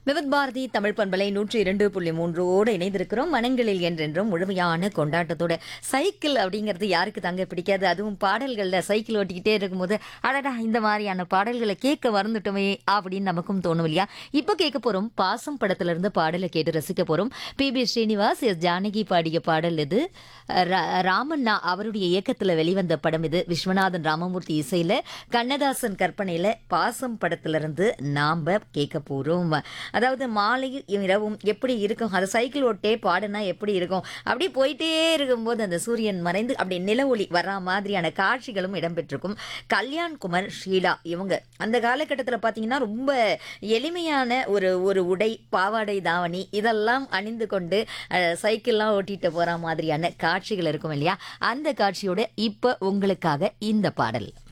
விவித் பாரதி தமிழ் பண்பலை நூற்றி இரண்டு புள்ளி மூன்றோடு இணைந்திருக்கிறோம் மனங்களில் என்றென்றும் முழுமையான கொண்டாட்டத்தோட சைக்கிள் அப்படிங்கிறது யாருக்கு தாங்க பிடிக்காது அதுவும் பாடல்களில் சைக்கிள் ஓட்டிக்கிட்டே இருக்கும்போது அடடா இந்த மாதிரியான பாடல்களை கேட்க மறந்துட்டோமே அப்படின்னு நமக்கும் தோணும் இல்லையா இப்போ கேட்க போறோம் பாசம் படத்துல இருந்து பாடலை கேட்டு ரசிக்க போறோம் P B Srinivas S Janaki பாடிய பாடல் இது ரா- ராமண்ணா அவருடைய இயக்கத்துல வெளிவந்த படம் இது விஸ்வநாதன் ராமமூர்த்தி இசையில கண்ணதாசன் கற்பனையில பாசம் படத்துல இருந்து நாம கேட்க போறோம் அதாவது மாலையும் இரவும் எப்படி இருக்கும் அது சைக்கிள் ஓட்டே பாடுனா எப்படி இருக்கும் அப்படி போயிட்டே இருக்கும்போது அந்த சூரியன் மறைந்து அப்படி நில ஒளி வரா மாதிரியான காட்சிகளும் இடம்பெற்றிருக்கும் கல்யாண் குமார் ஷீலா இவங்க அந்த காலகட்டத்தில் பார்த்தீங்கன்னா ரொம்ப எளிமையான ஒரு ஒரு உடை பாவாடை தாவணி இதெல்லாம் அணிந்து கொண்டு அஹ், சைக்கிள்லாம் ஓட்டிட்டு போற மாதிரியான காட்சிகள் இருக்கும் இல்லையா அந்த காட்சியோட இப்போ உங்களுக்காக இந்த பாடல்